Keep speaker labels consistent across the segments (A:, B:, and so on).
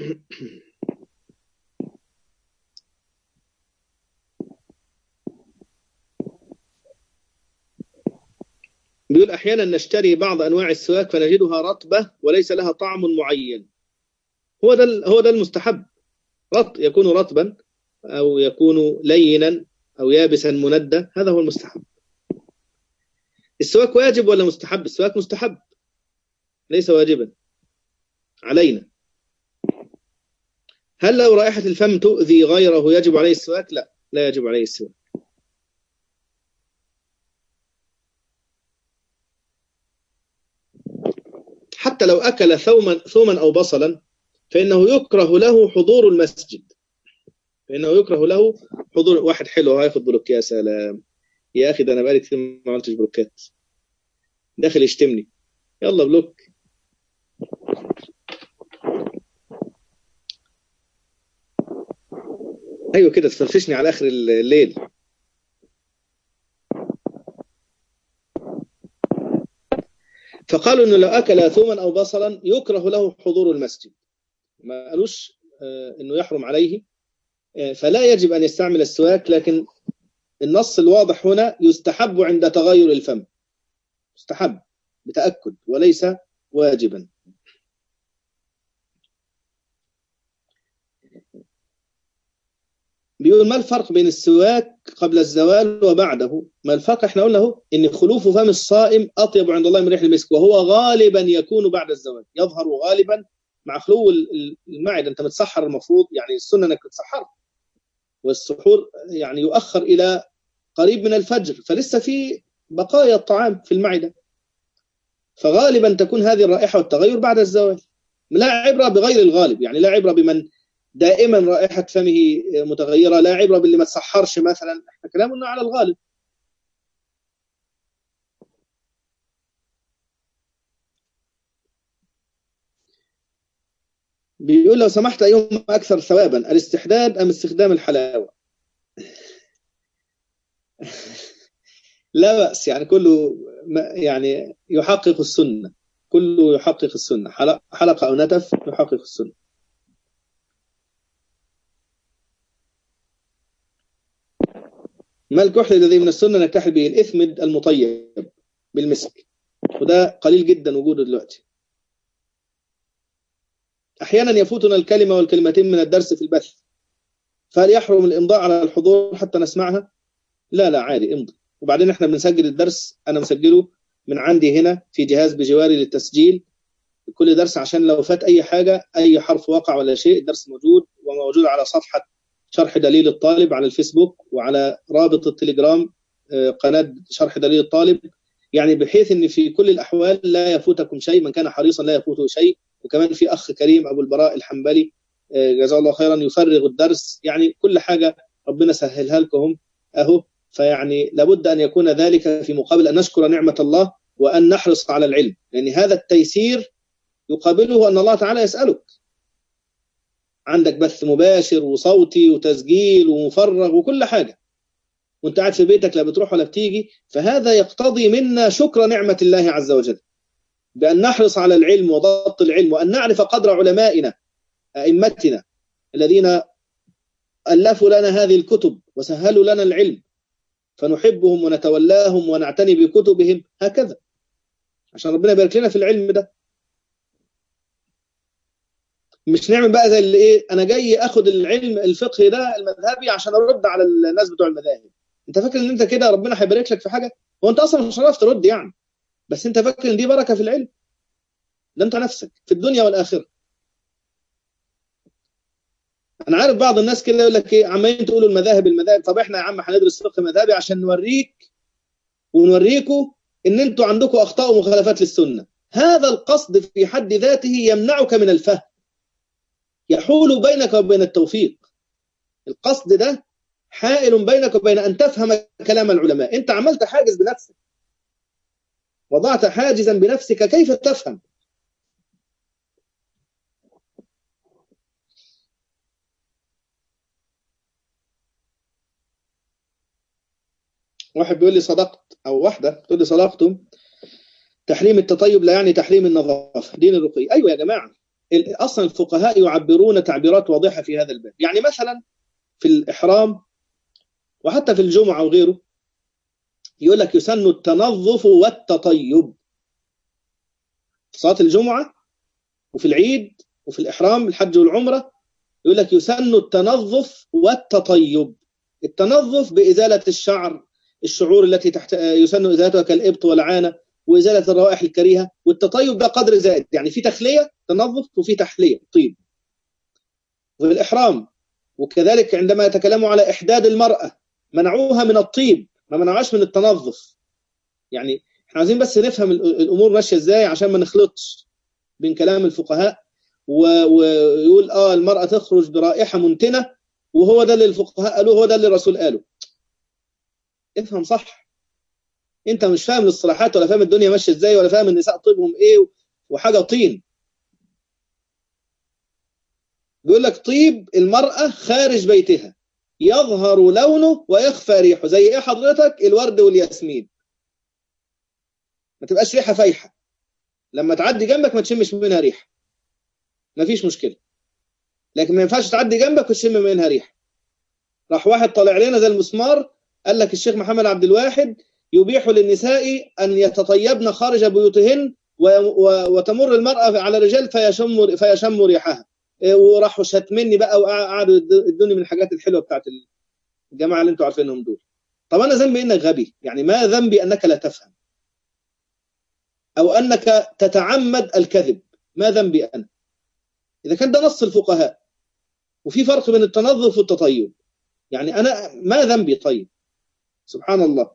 A: بيقول أحيانا نشتري بعض أنواع السواك فنجدها رطبة وليس لها طعم معين هو ده هو ده المستحب رط يكون رطبا أو يكون لينا أو يابسا مندى هذا هو المستحب السواك واجب ولا مستحب السواك مستحب ليس واجبا علينا هل لو رائحة الفم تؤذي غيره يجب عليه السواك لا لا يجب عليه السواك حتى لو أكل ثوما, ثوما أو بصلا فإنه يكره له حضور المسجد فإنه يكره له حضور واحد حلو هياخد بلوك يا سلام يا أخي ده أنا بقالي كتير ما عملتش بلوكات داخل يشتمني يلا بلوك ايوه كده تفرفشني على اخر الليل فقالوا انه لو اكل ثوما او بصلا يكره له حضور المسجد ما قالوش انه يحرم عليه فلا يجب ان يستعمل السواك لكن النص الواضح هنا يستحب عند تغير الفم مستحب بتاكد وليس واجبا بيقول ما الفرق بين السواك قبل الزوال وبعده ما الفرق احنا قلنا اهو ان خلوف فم الصائم اطيب عند الله من ريح المسك وهو غالبا يكون بعد الزوال يظهر غالبا مع خلو المعده انت متسحر المفروض يعني السنه انك تتسحر والسحور يعني يؤخر الى قريب من الفجر فلسه في بقايا الطعام في المعده فغالبا تكون هذه الرائحه والتغير بعد الزوال لا عبره بغير الغالب يعني لا عبره بمن دائما رائحة فمه متغيرة لا عبرة باللي ما تسحرش مثلا احنا كلامنا على الغالب بيقول لو سمحت أيهما أكثر ثوابا الاستحداد أم استخدام الحلاوة لا بأس يعني كله يعني يحقق السنة كله يحقق السنة حلقة أو نتف يحقق السنة ما الكحل الذي من السنة نكتحل به الإثمد المطيب بالمسك وده قليل جدا وجوده دلوقتي أحيانا يفوتنا الكلمة والكلمتين من الدرس في البث فهل يحرم الإمضاء على الحضور حتى نسمعها لا لا عادي امضي وبعدين احنا بنسجل الدرس أنا مسجله من عندي هنا في جهاز بجواري للتسجيل كل درس عشان لو فات أي حاجة أي حرف وقع ولا شيء الدرس موجود وموجود على صفحة شرح دليل الطالب على الفيسبوك وعلى رابط التليجرام قناة شرح دليل الطالب يعني بحيث ان في كل الاحوال لا يفوتكم شيء من كان حريصا لا يفوته شيء وكمان في اخ كريم ابو البراء الحنبلي جزاه الله خيرا يفرغ الدرس يعني كل حاجه ربنا سهلها لكم اهو فيعني لابد ان يكون ذلك في مقابل ان نشكر نعمه الله وان نحرص على العلم لان يعني هذا التيسير يقابله ان الله تعالى يسالك عندك بث مباشر وصوتي وتسجيل ومفرغ وكل حاجه وانت قاعد في بيتك لا بتروح ولا بتيجي فهذا يقتضي منا شكر نعمه الله عز وجل بان نحرص على العلم وضبط العلم وان نعرف قدر علمائنا ائمتنا الذين الفوا لنا هذه الكتب وسهلوا لنا العلم فنحبهم ونتولاهم ونعتني بكتبهم هكذا عشان ربنا يبارك لنا في العلم ده مش نعمل بقى زي اللي ايه انا جاي اخد العلم الفقهي ده المذهبي عشان ارد على الناس بتوع المذاهب انت فاكر ان انت كده ربنا هيبارك لك في حاجه هو انت اصلا مش هتعرف ترد يعني بس انت فاكر ان دي بركه في العلم ده انت نفسك في الدنيا والاخره انا عارف بعض الناس كده يقول لك ايه عمالين تقولوا المذاهب المذاهب طب احنا يا عم هندرس فقه مذهبي عشان نوريك ونوريكم ان انتوا عندكم اخطاء ومخالفات للسنه هذا القصد في حد ذاته يمنعك من الفهم يحول بينك وبين التوفيق القصد ده حائل بينك وبين أن تفهم كلام العلماء أنت عملت حاجز بنفسك وضعت حاجزا بنفسك كيف تفهم واحد بيقول لي صدقت أو واحدة تقول لي صدقتم تحريم التطيب لا يعني تحريم النظافة دين الرقي أيوة يا جماعة اصلا الفقهاء يعبرون تعبيرات واضحه في هذا الباب يعني مثلا في الاحرام وحتى في الجمعه وغيره يقول لك يسن التنظف والتطيب في صلاه الجمعه وفي العيد وفي الاحرام الحج والعمره يقول لك يسن التنظف والتطيب التنظف بازاله الشعر الشعور التي تحت يسن ازالتها كالابط والعانه وازاله الروائح الكريهه والتطيب ده قدر زائد يعني في تخليه تنظف وفي تحليه طيب وفي الاحرام وكذلك عندما يتكلموا على احداد المراه منعوها من الطيب ما منعوهاش من التنظف يعني احنا عايزين بس نفهم الامور ماشيه ازاي عشان ما نخلطش بين كلام الفقهاء ويقول اه المراه تخرج برائحه منتنه وهو ده اللي الفقهاء قالوه هو ده اللي الرسول قاله افهم صح انت مش فاهم الاصطلاحات ولا فاهم الدنيا ماشيه ازاي ولا فاهم النساء طيبهم ايه وحاجه طين بيقول لك طيب المراه خارج بيتها يظهر لونه ويخفى ريحه زي ايه حضرتك الورد والياسمين ما تبقاش ريحه فايحه لما تعدي جنبك ما تشمش منها ريحه مفيش مشكله لكن ما ينفعش تعدي جنبك وتشم منها ريحه راح واحد طالع لنا زي المسمار قال لك الشيخ محمد عبد الواحد يبيح للنساء ان يتطيبن خارج بيوتهن وتمر المراه على الرجال فيشم فيشم ريحها وراحوا شتمني بقى وقعدوا يدوني من الحاجات الحلوه بتاعت الجماعه اللي انتوا عارفينهم دول طب انا ذنبي انك غبي يعني ما ذنبي انك لا تفهم او انك تتعمد الكذب ما ذنبي انا اذا كان ده نص الفقهاء وفي فرق بين التنظف والتطيب يعني انا ما ذنبي طيب سبحان الله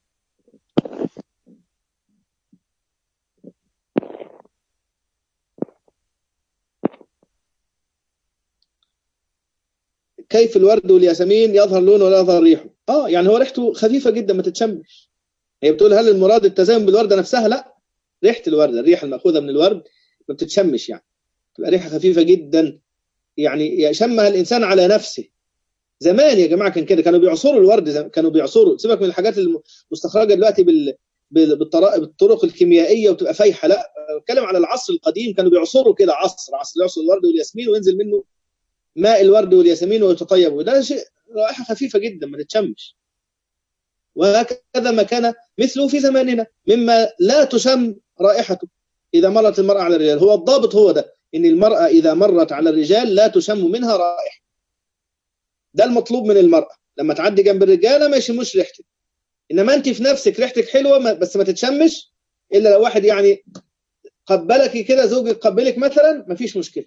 A: كيف الورد والياسمين يظهر لونه ولا يظهر ريحه اه يعني هو ريحته خفيفه جدا ما تتشمش هي بتقول هل المراد التزامن بالورده نفسها لا ريحه الورده الريحه الماخوذه من الورد ما بتتشمش يعني تبقى ريحه خفيفه جدا يعني يشمها الانسان على نفسه زمان يا جماعه كان كده كانوا بيعصروا الورد كانوا بيعصروا سيبك من الحاجات المستخرجه دلوقتي بال بالطرق الكيميائيه وتبقى فايحه لا بتكلم على العصر القديم كانوا بيعصروا كده عصر عصر يعصر الورد والياسمين وينزل منه ماء الورد والياسمين ويتطيب وده شيء رائحه خفيفه جدا ما تتشمش وهكذا ما كان مثله في زماننا مما لا تشم رائحته اذا مرت المراه على الرجال هو الضابط هو ده ان المراه اذا مرت على الرجال لا تشم منها رائحه ده المطلوب من المراه لما تعدي جنب الرجاله ما يشموش ريحتك انما انت في نفسك ريحتك حلوه بس ما تتشمش الا لو واحد يعني قبلك كده زوجك قبلك مثلا ما فيش مشكله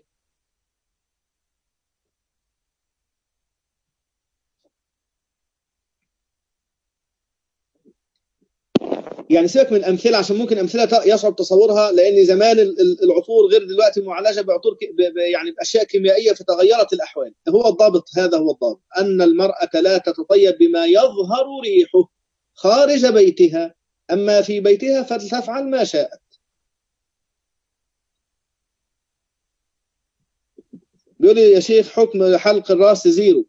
A: يعني سيبك من الامثله عشان ممكن امثله يصعب تصورها لان زمان العطور غير دلوقتي معالجه بعطور يعني باشياء كيميائيه فتغيرت الاحوال هو الضابط هذا هو الضابط ان المراه لا تتطيب بما يظهر ريحه خارج بيتها اما في بيتها فلتفعل ما شاءت بيقول لي يا شيخ حكم حلق الراس زيرو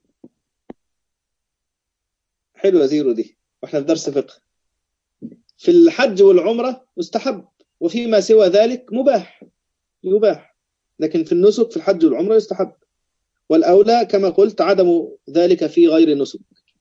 A: حلوه زيرو دي واحنا في درس فقه في الحج والعمرة مستحب وفيما سوى ذلك مباح يباح لكن في النسك في الحج والعمرة يستحب والأولى كما قلت عدم ذلك في غير النسك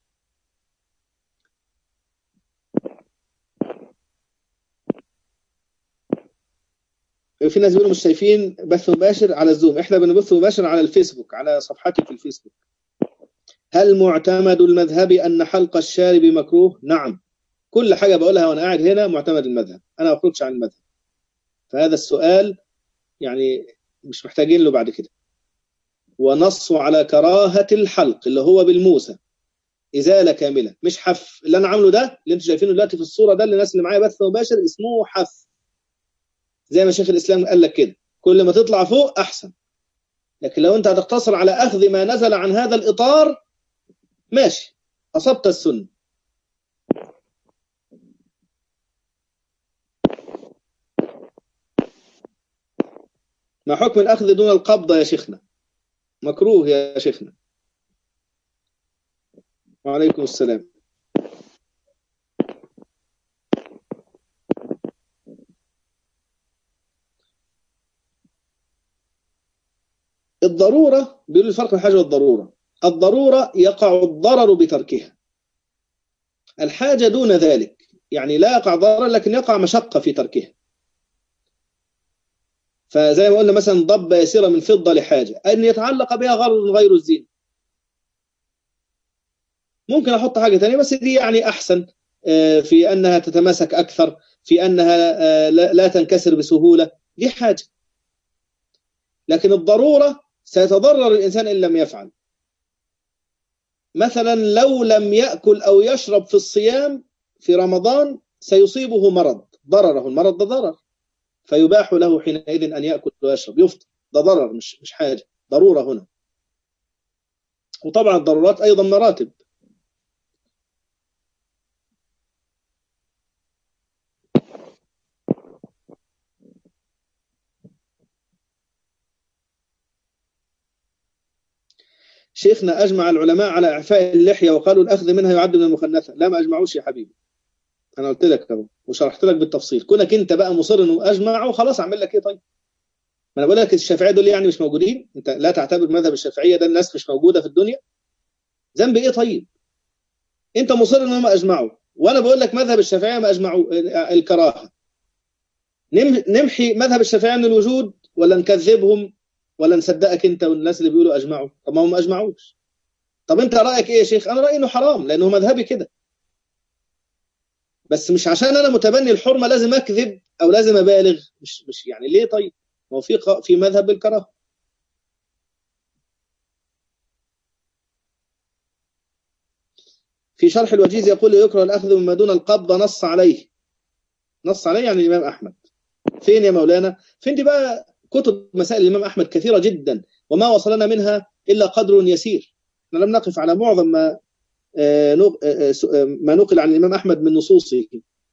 A: في ناس بيقولوا مش شايفين بث مباشر على الزوم احنا بنبث مباشر على الفيسبوك على صفحتي في الفيسبوك هل معتمد المذهب أن حلق الشارب مكروه؟ نعم كل حاجة بقولها وأنا قاعد هنا معتمد المذهب أنا ما أخرجش عن المذهب فهذا السؤال يعني مش محتاجين له بعد كده ونصوا على كراهة الحلق اللي هو بالموسى إزالة كاملة مش حف اللي أنا عامله ده اللي أنتم شايفينه دلوقتي في الصورة ده اللي الناس اللي معايا بث مباشر اسمه حف زي ما شيخ الإسلام قال لك كده كل ما تطلع فوق أحسن لكن لو أنت هتقتصر على أخذ ما نزل عن هذا الإطار ماشي أصبت السنة ما حكم الأخذ دون القبضة يا شيخنا مكروه يا شيخنا وعليكم السلام الضرورة بيقول الفرق بين الحاجة والضرورة الضرورة يقع الضرر بتركها الحاجة دون ذلك يعني لا يقع ضرر لكن يقع مشقة في تركها فزي ما قلنا مثلا ضب يسيرة من فضة لحاجة أن يتعلق بها غرض غير الزين ممكن أحط حاجة ثانية بس دي يعني أحسن في أنها تتماسك أكثر في أنها لا تنكسر بسهولة دي حاجة لكن الضرورة سيتضرر الإنسان إن لم يفعل مثلا لو لم يأكل أو يشرب في الصيام في رمضان سيصيبه مرض ضرره المرض ده ضرر فيباح له حينئذ أن يأكل ويشرب يفطر ده ضرر مش مش حاجة ضرورة هنا وطبعا الضرورات أيضا مراتب شيخنا أجمع العلماء على إعفاء اللحية وقالوا الأخذ منها يعد من المخنثة لا ما أجمعوش يا حبيبي أنا قلت لك أهو وشرحت لك بالتفصيل كونك أنت بقى مصر إنه أجمعه خلاص أعمل لك إيه طيب ما أنا بقول لك الشافعية دول يعني مش موجودين أنت لا تعتبر مذهب الشافعية ده الناس مش موجودة في الدنيا ذنب إيه طيب أنت مصر إن هم أجمعوا وأنا بقول لك مذهب الشافعية ما أجمعوا الكراهة نمحي مذهب الشافعية من الوجود ولا نكذبهم ولا نصدقك انت والناس اللي بيقولوا اجمعوا طب ما هم ما اجمعوش طب انت رايك ايه يا شيخ انا رايي انه حرام لانه مذهبي كده بس مش عشان انا متبني الحرمه لازم اكذب او لازم ابالغ مش مش يعني ليه طيب ما هو في في مذهب بالكراهه في شرح الوجيز يقول يكره الاخذ مما دون القبض نص عليه نص عليه يعني الامام احمد فين يا مولانا فين دي بقى كتب مسائل الإمام أحمد كثيرة جدا وما وصلنا منها إلا قدر يسير احنا لم نقف على معظم ما ما نقل عن الإمام أحمد من نصوصه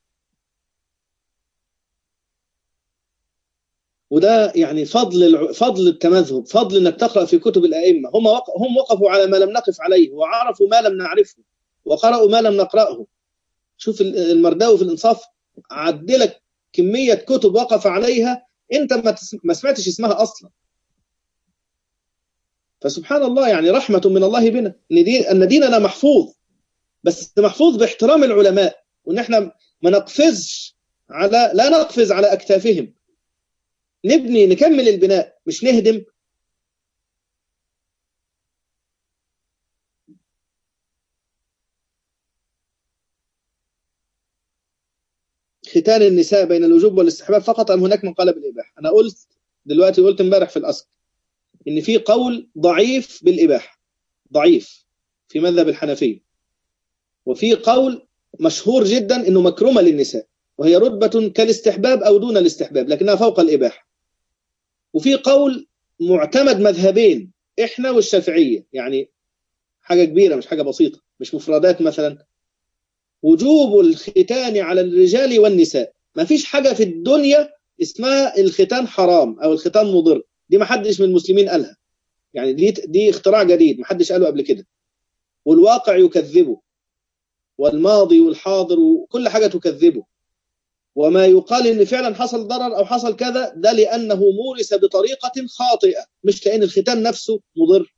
A: وده يعني فضل فضل التمذهب فضل انك تقرا في كتب الائمه هم هم وقفوا على ما لم نقف عليه وعرفوا ما لم نعرفه وقرأوا ما لم نقرأه شوف المرداوي في الانصاف عدلك كميه كتب وقف عليها انت ما, تسم... ما سمعتش اسمها اصلا فسبحان الله يعني رحمة من الله بنا ان دين ان ديننا محفوظ بس محفوظ باحترام العلماء وان احنا ما نقفزش على لا نقفز على اكتافهم نبني نكمل البناء مش نهدم ختان النساء بين الوجوب والاستحباب فقط ام هناك من قال بالاباحه انا قلت دلوقتي قلت امبارح في الاصل ان في قول ضعيف بالاباحه ضعيف في مذهب الحنفيه وفي قول مشهور جدا انه مكرمه للنساء وهي رتبه كالاستحباب او دون الاستحباب لكنها فوق الاباحه وفي قول معتمد مذهبين احنا والشافعيه يعني حاجه كبيره مش حاجه بسيطه مش مفردات مثلا وجوب الختان على الرجال والنساء ما فيش حاجة في الدنيا اسمها الختان حرام أو الختان مضر دي ما حدش من المسلمين قالها يعني دي, دي اختراع جديد ما حدش قاله قبل كده والواقع يكذبه والماضي والحاضر وكل حاجة تكذبه وما يقال ان فعلا حصل ضرر او حصل كذا ده لانه مورس بطريقه خاطئه مش لان الختان نفسه مضر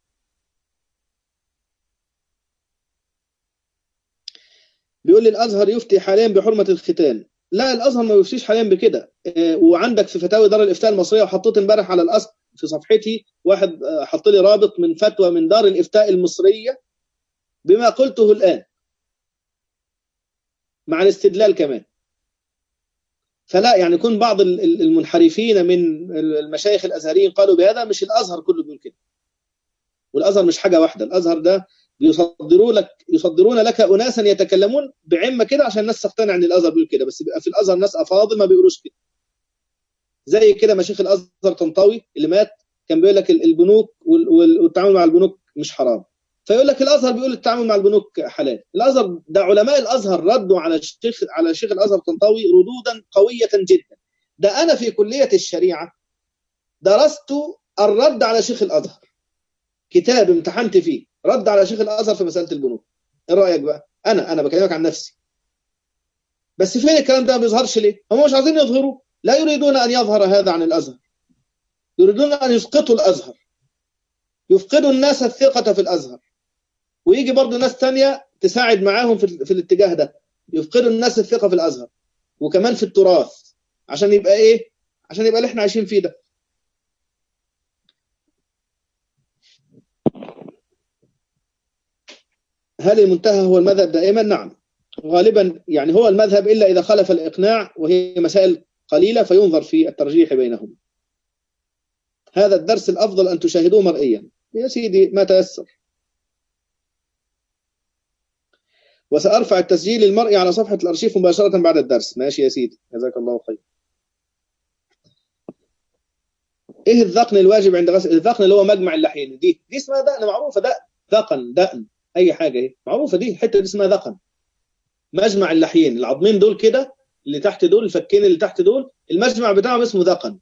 A: بيقول لي الازهر يفتي حاليا بحرمه الختان لا الازهر ما يفتيش حاليا بكده وعندك في فتاوي دار الافتاء المصريه وحطيت امبارح على الاصل في صفحتي واحد حط لي رابط من فتوى من دار الافتاء المصريه بما قلته الان مع الاستدلال كمان فلا يعني يكون بعض المنحرفين من المشايخ الازهريين قالوا بهذا مش الازهر كله بيقول كده والازهر مش حاجه واحده الازهر ده بيصدروا لك يصدرون لك اناسا يتكلمون بعمه كده عشان الناس تقتنع ان الازهر بيقول كده بس بيبقى في الازهر ناس افاضل ما بيقولوش كده زي كده مشيخ الازهر طنطاوي اللي مات كان بيقول لك البنوك والتعامل مع البنوك مش حرام فيقول لك الازهر بيقول التعامل مع البنوك حلال الازهر ده علماء الازهر ردوا على الشيخ على شيخ الازهر طنطاوي ردودا قويه جدا ده انا في كليه الشريعه درست الرد على شيخ الازهر كتاب امتحنت فيه رد على شيخ الازهر في مساله البنوك ايه رايك بقى انا انا بكلمك عن نفسي بس فين الكلام ده ما بيظهرش ليه هم مش عايزين يظهروا لا يريدون ان يظهر هذا عن الازهر يريدون ان يسقطوا الازهر يفقدوا الناس الثقة في الأزهر ويجي برضه ناس تانية تساعد معاهم في, في الاتجاه ده يفقدوا الناس الثقة في الأزهر وكمان في التراث عشان يبقى إيه عشان يبقى اللي احنا عايشين فيه ده هل المنتهى هو المذهب دائما نعم غالبا يعني هو المذهب إلا إذا خالف الإقناع وهي مسائل قليلة فينظر في الترجيح بينهم هذا الدرس الأفضل أن تشاهدوه مرئيا يا سيدي ما تيسر وسأرفع التسجيل المرئي على صفحة الأرشيف مباشرة بعد الدرس ماشي يا سيدي جزاك الله خير ايه الذقن الواجب عند غسل الذقن اللي هو مجمع اللحيين دي دي اسمها دقن معروفه ده ذقن دقن اي حاجه ايه معروفه دي الحته دي اسمها ذقن مجمع اللحيين العظمين دول كده اللي تحت دول الفكين اللي تحت دول المجمع بتاعهم اسمه ذقن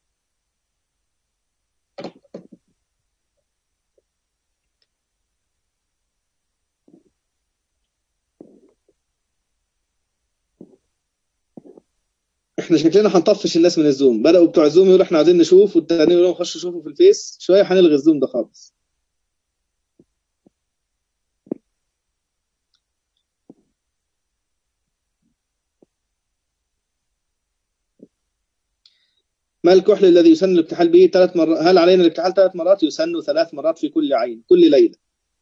A: احنا شكلنا هنطفش الناس من الزوم بداوا بتوع الزوم يقولوا احنا عايزين نشوف والتانيين يقولوا خشوا شوفوا في الفيس شويه هنلغي الزوم ده خالص ما الكحل الذي يسن الاكتحال به ثلاث مرات هل علينا الاكتحال ثلاث مرات يسن ثلاث مرات في كل عين كل ليله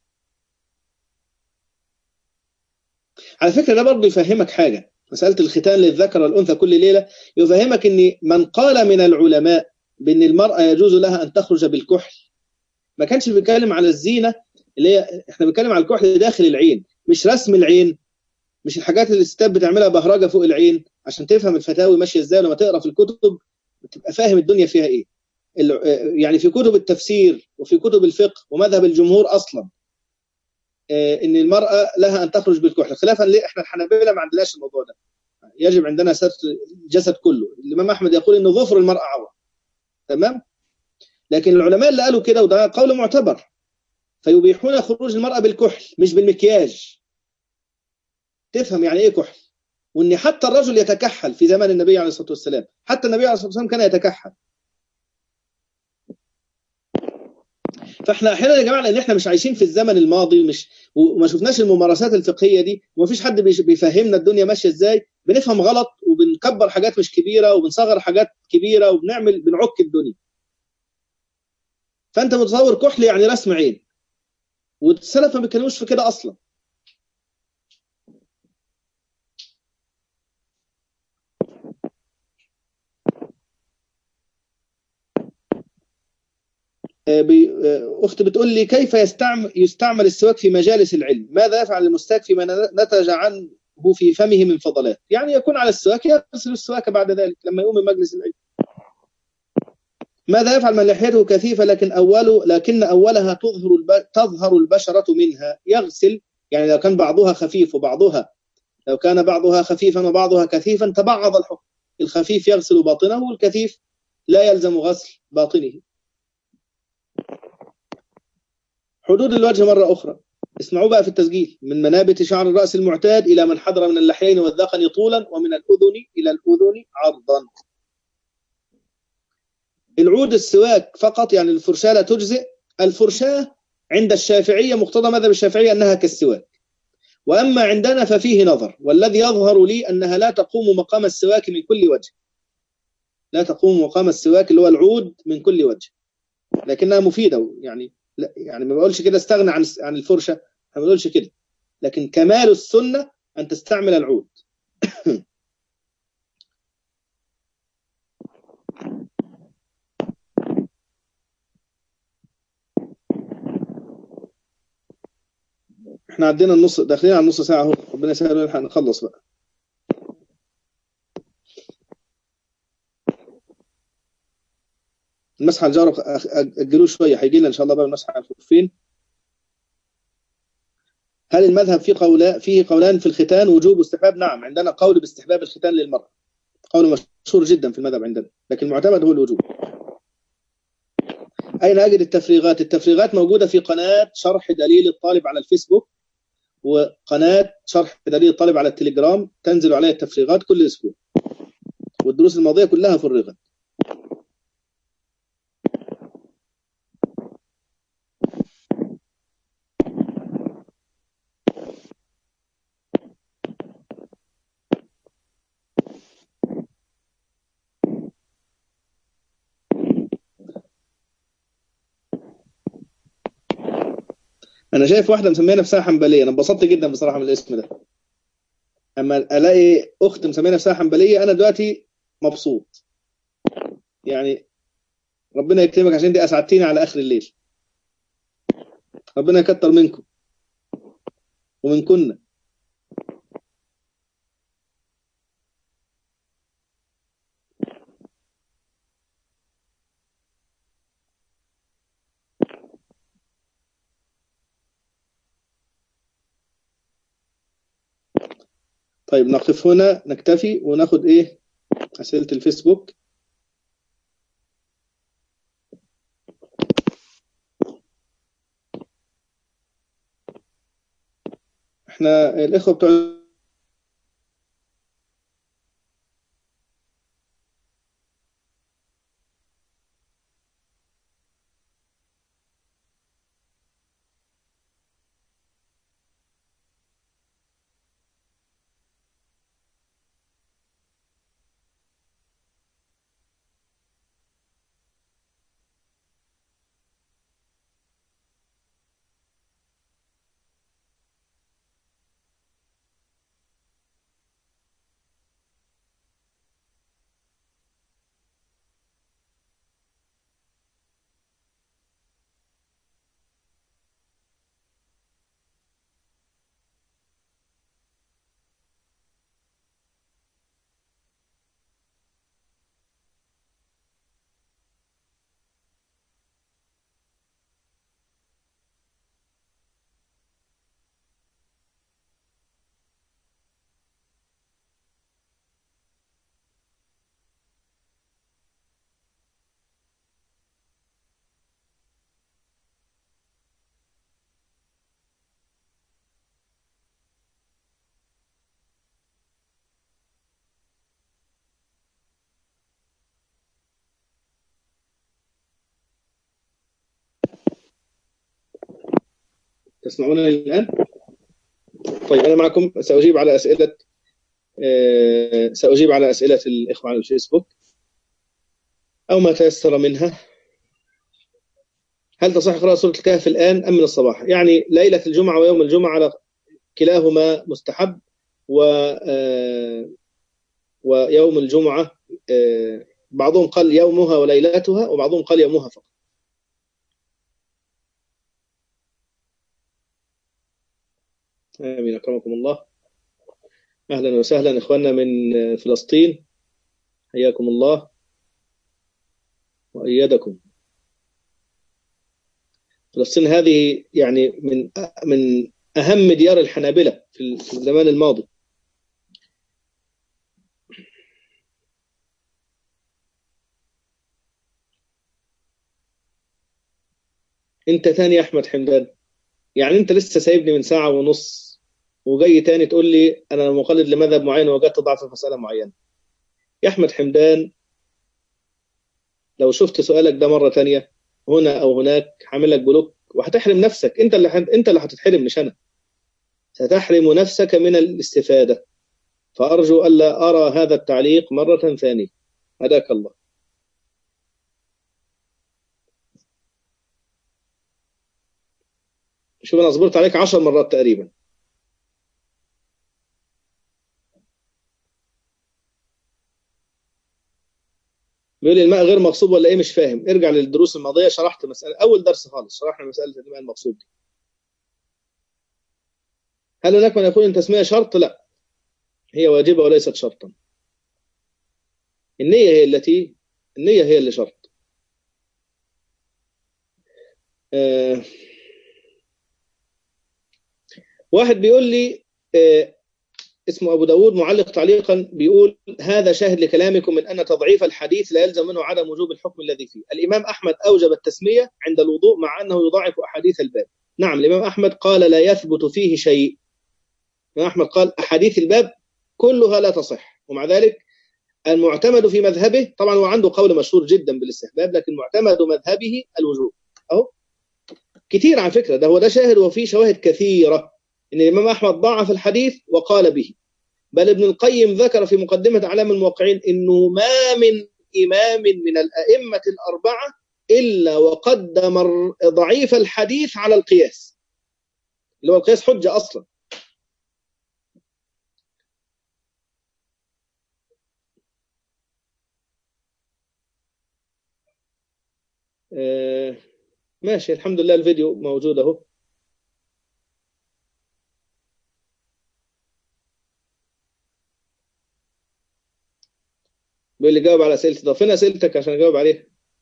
A: على فكره ده برضه يفهمك حاجه مساله الختان للذكر والانثى كل ليله يفهمك ان من قال من العلماء بان المراه يجوز لها ان تخرج بالكحل ما كانش بيتكلم على الزينه اللي هي احنا بنتكلم على الكحل داخل العين مش رسم العين مش الحاجات اللي الستات بتعملها بهرجه فوق العين عشان تفهم الفتاوي ماشيه ازاي لما تقرا في الكتب تبقى فاهم الدنيا فيها ايه يعني في كتب التفسير وفي كتب الفقه ومذهب الجمهور اصلا ان المراه لها ان تخرج بالكحل خلافا ليه احنا الحنابله ما عندناش الموضوع ده يجب عندنا ستر الجسد كله الامام احمد يقول ان ظفر المراه عوره تمام لكن العلماء اللي قالوا كده وده قول معتبر فيبيحون خروج المراه بالكحل مش بالمكياج تفهم يعني ايه كحل وان حتى الرجل يتكحل في زمان النبي عليه الصلاه والسلام حتى النبي عليه الصلاه والسلام كان يتكحل فاحنا احيانا يا جماعه لان احنا مش عايشين في الزمن الماضي ومش وما شفناش الممارسات الفقهيه دي ومفيش حد بيفهمنا الدنيا ماشيه ازاي بنفهم غلط وبنكبر حاجات مش كبيره وبنصغر حاجات كبيره وبنعمل بنعك الدنيا فانت متصور كحل يعني رسم عين والسلف ما بيتكلموش في كده اصلا اخت بتقول لي كيف يستعمل يستعمل السواك في مجالس العلم؟ ماذا يفعل المستاك فيما نتج عنه في فمه من فضلات؟ يعني يكون على السواك يغسل السواك بعد ذلك لما يقوم من مجلس العلم. ماذا يفعل من لحيته كثيفه لكن اوله لكن اولها تظهر الب... تظهر البشره منها يغسل يعني لو كان بعضها خفيف وبعضها لو كان بعضها خفيفا وبعضها كثيفا تبعض الحكم الخفيف يغسل باطنه والكثيف لا يلزم غسل باطنه حدود الوجه مرة أخرى اسمعوا بقى في التسجيل من منابت شعر الرأس المعتاد إلى من حضر من اللحيين والذقن طولا ومن الأذن إلى الأذن عرضا العود السواك فقط يعني الفرشاة لا تجزئ الفرشاة عند الشافعية مقتضى مذهب الشافعية أنها كالسواك وأما عندنا ففيه نظر والذي يظهر لي أنها لا تقوم مقام السواك من كل وجه لا تقوم مقام السواك اللي هو العود من كل وجه لكنها مفيدة يعني لا يعني ما بقولش كده استغنى عن عن الفرشه ما بقولش كده لكن كمال السنه ان تستعمل العود احنا عدينا النص داخلين على النص ساعه اهو ربنا يسهل ونلحق نخلص بقى المسح على الجارب اجلوه شويه هيجي لنا ان شاء الله بقى المسح على الخفين هل المذهب فيه قولا فيه قولان في الختان وجوب واستحباب نعم عندنا قول باستحباب الختان للمرأة قول مشهور جدا في المذهب عندنا لكن المعتمد هو الوجوب أين أجد التفريغات التفريغات موجودة في قناة شرح دليل الطالب على الفيسبوك وقناة شرح دليل الطالب على التليجرام تنزل عليها التفريغات كل أسبوع والدروس الماضية كلها فرغت انا شايف واحده مسميه نفسها حنبليه انا انبسطت جدا بصراحه من الاسم ده اما الاقي اخت مسميه نفسها حنبليه انا دلوقتي مبسوط يعني ربنا يكرمك عشان دي اسعدتيني على اخر الليل ربنا يكتر منكم ومن كنا طيب نقف هنا نكتفي وناخد ايه اسئله الفيسبوك احنا الاخوه بتوع تسمعونني الآن؟ طيب أنا معكم سأجيب على أسئلة آه، سأجيب على أسئلة الإخوة على الفيسبوك أو ما تيسر منها هل تصح قراءة سورة الكهف الآن أم من الصباح؟ يعني ليلة الجمعة ويوم الجمعة على كلاهما مستحب و آه، ويوم الجمعة آه، بعضهم قال يومها وليلتها وبعضهم قال يومها فقط آمين أكرمكم الله أهلا وسهلا إخواننا من فلسطين حياكم الله وأيدكم فلسطين هذه يعني من من أهم ديار الحنابلة في الزمان الماضي انت تاني يا احمد حمدان يعني انت لسه سايبني من ساعه ونص وجاي تاني تقول لي انا مقلد لمذهب معين ووجدت ضعف في مساله معينه يا احمد حمدان لو شفت سؤالك ده مره تانية هنا او هناك هعمل لك بلوك وهتحرم نفسك انت اللي حد... انت اللي هتتحرم مش انا ستحرم نفسك من الاستفاده فارجو الا ارى هذا التعليق مره ثانيه هداك الله شوف انا صبرت عليك عشر مرات تقريبا بيقول لي الماء غير مغصوب ولا ايه مش فاهم ارجع للدروس الماضيه شرحت مساله اول درس خالص شرحنا مساله الماء المغصوب دي هل هناك من يقول ان تسميه شرط لا هي واجبه وليست شرطا النيه هي التي النيه هي اللي شرط آه واحد بيقول لي آه اسمه أبو داود معلق تعليقا بيقول هذا شاهد لكلامكم من أن تضعيف الحديث لا يلزم منه عدم وجوب الحكم الذي فيه الإمام أحمد أوجب التسمية عند الوضوء مع أنه يضاعف أحاديث الباب نعم الإمام أحمد قال لا يثبت فيه شيء الإمام أحمد قال أحاديث الباب كلها لا تصح ومع ذلك المعتمد في مذهبه طبعا هو عنده قول مشهور جدا بالاستحباب لكن معتمد مذهبه الوجوب أهو كتير على فكرة ده هو ده شاهد وفيه شواهد كثيرة ان الامام احمد ضعف الحديث وقال به بل ابن القيم ذكر في مقدمه اعلام الموقعين انه ما من امام من الائمه الاربعه الا وقدم ضعيف الحديث على القياس اللي هو القياس حجه اصلا آه، ماشي الحمد لله الفيديو موجود اهو بيقول لي جاوب على اسئلتي طب فين اسئلتك عشان اجاوب عليها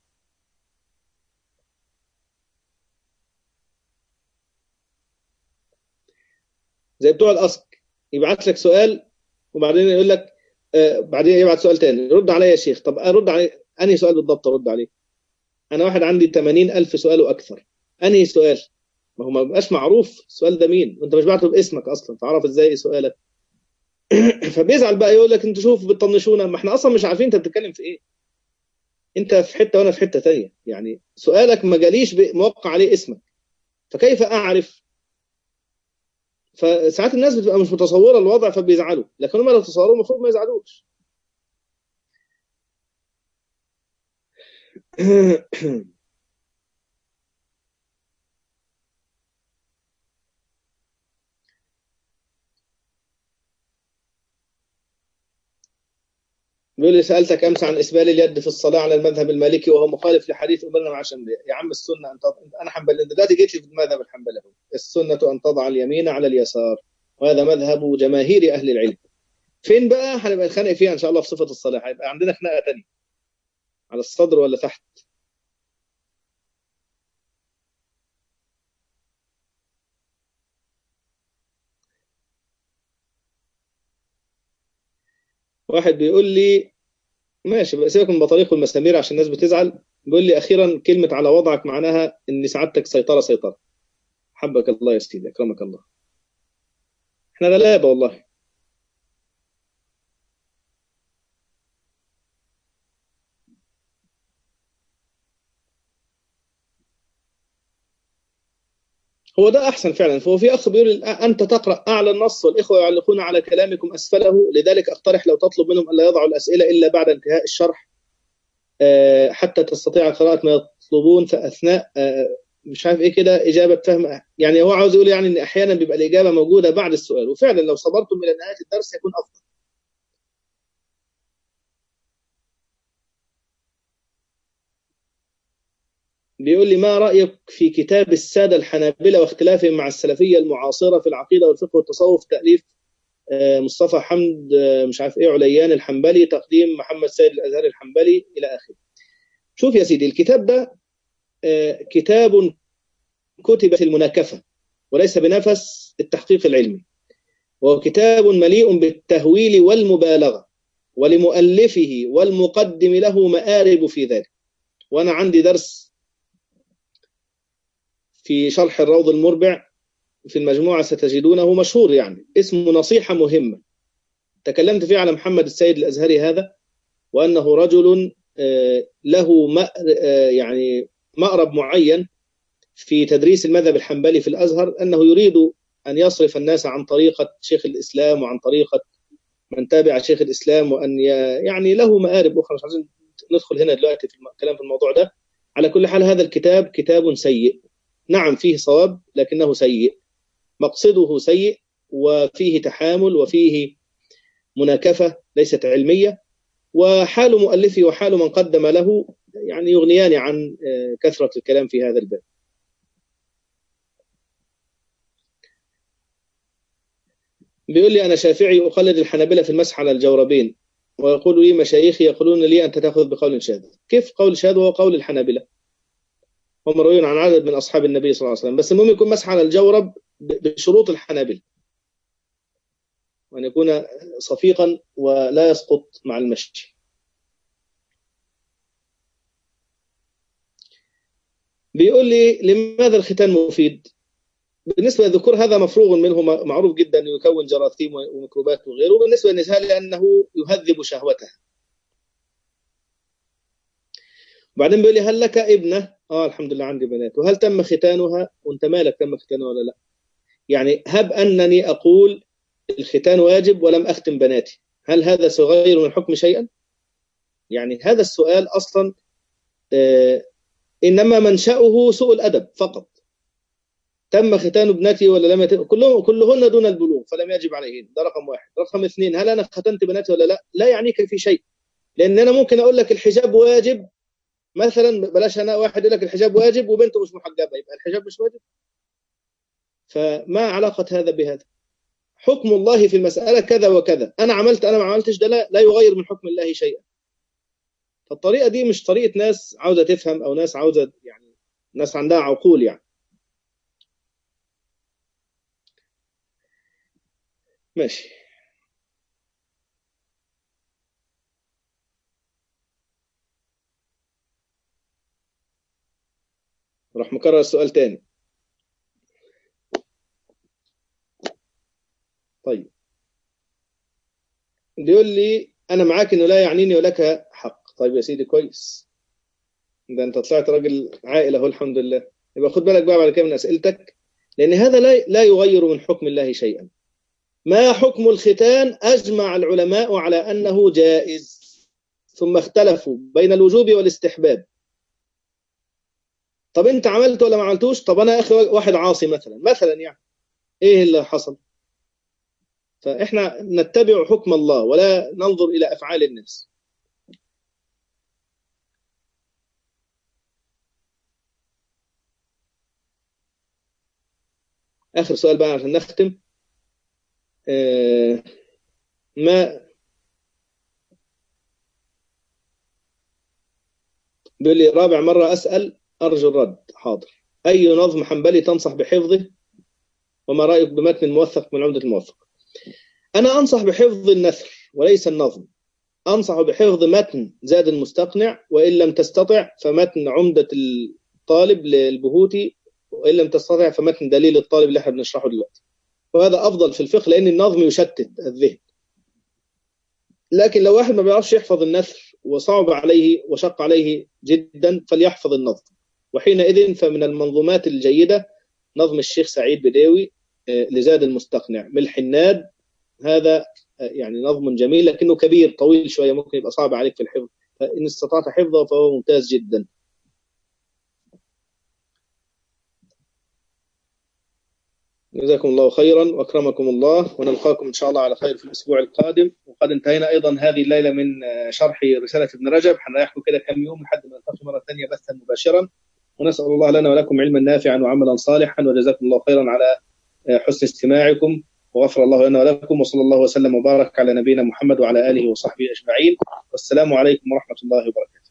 A: زي بتوع الاسك يبعت لك سؤال وبعدين يقول لك آه بعدين يبعت سؤال تاني رد عليا يا شيخ طب ارد علي انهي سؤال بالضبط ارد عليه انا واحد عندي 80000 سؤال واكثر انهي سؤال ما هو ما بقاش معروف السؤال ده مين وانت مش بعته باسمك اصلا تعرف ازاي إيه سؤالك فبيزعل بقى يقول لك انتوا شوفوا بتطنشونا ما احنا اصلا مش عارفين انت بتتكلم في ايه انت في حته وانا في حته ثانيه يعني سؤالك ما جاليش موقع عليه اسمك فكيف اعرف فساعات الناس بتبقى مش متصوره الوضع فبيزعلوا لكن هم لو تصوروا المفروض ما يزعلوش بيقول لي سالتك امس عن اسبال اليد في الصلاه على المذهب المالكي وهو مخالف لحديث امرنا مع شمل يا عم السنه ان تضع انا حنبلي انت دلوقتي جيت لي في المذهب الحنبلي السنه ان تضع اليمين على اليسار وهذا مذهب جماهير اهل العلم فين بقى هنبقى نتخانق فيها ان شاء الله في صفه الصلاه هيبقى عندنا خناقه ثانيه على الصدر ولا تحت واحد بيقول لي ماشي سيبك من بطاريق والمسامير عشان الناس بتزعل بيقول لي اخيرا كلمه على وضعك معناها ان سعادتك سيطره سيطره حبك الله يا سيدي اكرمك الله احنا غلابه والله هو ده احسن فعلا فهو في اخ بيقول انت تقرا اعلى النص والاخوه يعلقون على كلامكم اسفله لذلك اقترح لو تطلب منهم الا يضعوا الاسئله الا بعد انتهاء الشرح حتى تستطيع قراءه ما يطلبون في اثناء مش عارف ايه كده اجابه فهم يعني هو عاوز يقول يعني ان احيانا بيبقى الاجابه موجوده بعد السؤال وفعلا لو صبرتم الى نهايه الدرس يكون افضل بيقول لي ما رأيك في كتاب السادة الحنابلة واختلافهم مع السلفية المعاصرة في العقيدة والفقه والتصوف تأليف مصطفى حمد مش عارف ايه عليان الحنبلي تقديم محمد سيد الأزهري الحنبلي إلى آخره شوف يا سيدي الكتاب ده كتاب كتب في المناكفة وليس بنفس التحقيق العلمي وهو كتاب مليء بالتهويل والمبالغة ولمؤلفه والمقدم له مآرب في ذلك وأنا عندي درس في شرح الروض المربع في المجموعة ستجدونه مشهور يعني اسمه نصيحة مهمة تكلمت فيه على محمد السيد الأزهري هذا وأنه رجل له يعني مأرب معين في تدريس المذهب الحنبلي في الأزهر أنه يريد أن يصرف الناس عن طريقة شيخ الإسلام وعن طريقة من تابع شيخ الإسلام وأن يعني له مآرب أخرى مش عايزين ندخل هنا دلوقتي في الكلام في الموضوع ده على كل حال هذا الكتاب كتاب سيء نعم فيه صواب لكنه سيء مقصده سيء وفيه تحامل وفيه مناكفة ليست علمية وحال مؤلفه وحال من قدم له يعني يغنيان عن كثرة الكلام في هذا الباب بيقول لي أنا شافعي أقلد الحنابلة في المسح على الجوربين ويقول لي مشايخي يقولون لي أنت تأخذ بقول شاذ كيف قول شاذ وهو قول الحنابلة هم مرويون عن عدد من أصحاب النبي صلى الله عليه وسلم بس المهم يكون مسح على الجورب بشروط الحنابلة وأن يكون صفيقا ولا يسقط مع المشي بيقول لي لماذا الختان مفيد بالنسبة للذكور هذا مفروغ منه معروف جدا يكون جراثيم وميكروبات وغيره بالنسبة للنساء لأنه يهذب شهوتها وبعدين بيقول لي هل لك ابنة اه الحمد لله عندي بنات وهل تم ختانها وانت مالك تم ختانها ولا لا يعني هب أنني أقول الختان واجب ولم أختم بناتي هل هذا سيغير من الحكم شيئا يعني هذا السؤال أصلا آه إنما منشأه سوء الأدب فقط تم ختان ابنتي ولا لم يتم كلهم كلهن دون البلوغ فلم يجب عليهن ده رقم واحد رقم اثنين هل انا ختنت بناتي ولا لا لا يعنيك في شيء لان انا ممكن اقول لك الحجاب واجب مثلا بلاش انا واحد يقول لك الحجاب واجب وبنته مش محجبه يبقى الحجاب مش واجب فما علاقه هذا بهذا حكم الله في المساله كذا وكذا انا عملت انا ما عملتش ده لا, لا يغير من حكم الله شيئا فالطريقه دي مش طريقه ناس عاوزه تفهم او ناس عاوزه يعني ناس عندها عقول يعني ماشي راح مكرر السؤال تاني طيب بيقول لي انا معاك انه لا يعنيني ولك حق طيب يا سيدي كويس ده انت طلعت راجل عاقل اهو الحمد لله يبقى خد بالك بقى بعد كده من اسئلتك لان هذا لا لا يغير من حكم الله شيئا ما حكم الختان اجمع العلماء على انه جائز ثم اختلفوا بين الوجوب والاستحباب طب انت عملت ولا ما عملتوش طب انا يا اخي واحد عاصي مثلا مثلا يعني ايه اللي حصل فاحنا نتبع حكم الله ولا ننظر الى افعال الناس اخر سؤال بقى عشان نختم آه ما بيقول لي رابع مرة أسأل أرجو الرد حاضر أي نظم حنبلي تنصح بحفظه وما رأيك بمتن موثق من عمدة الموثق أنا أنصح بحفظ النثر وليس النظم أنصح بحفظ متن زاد المستقنع وإن لم تستطع فمتن عمدة الطالب للبهوتي وإن لم تستطع فمتن دليل الطالب اللي احنا بنشرحه دلوقتي وهذا أفضل في الفقه لأن النظم يشتت الذهن لكن لو واحد ما بيعرفش يحفظ النثر وصعب عليه وشق عليه جدا فليحفظ النظم وحينئذ فمن المنظومات الجيدة نظم الشيخ سعيد بديوي لزاد المستقنع من الحناد هذا يعني نظم جميل لكنه كبير طويل شوية ممكن يبقى صعب عليك في الحفظ فإن استطعت حفظه فهو ممتاز جدا جزاكم الله خيرا واكرمكم الله ونلقاكم ان شاء الله على خير في الاسبوع القادم وقد انتهينا ايضا هذه الليله من شرح رساله ابن رجب حنريحكم كده كم يوم لحد ما نلتقي مره ثانيه بثا مباشرا ونسال الله لنا ولكم علما نافعا وعملا صالحا وجزاكم الله خيرا على حسن استماعكم وغفر الله لنا ولكم وصلى الله وسلم وبارك على نبينا محمد وعلى اله وصحبه اجمعين والسلام عليكم ورحمه الله وبركاته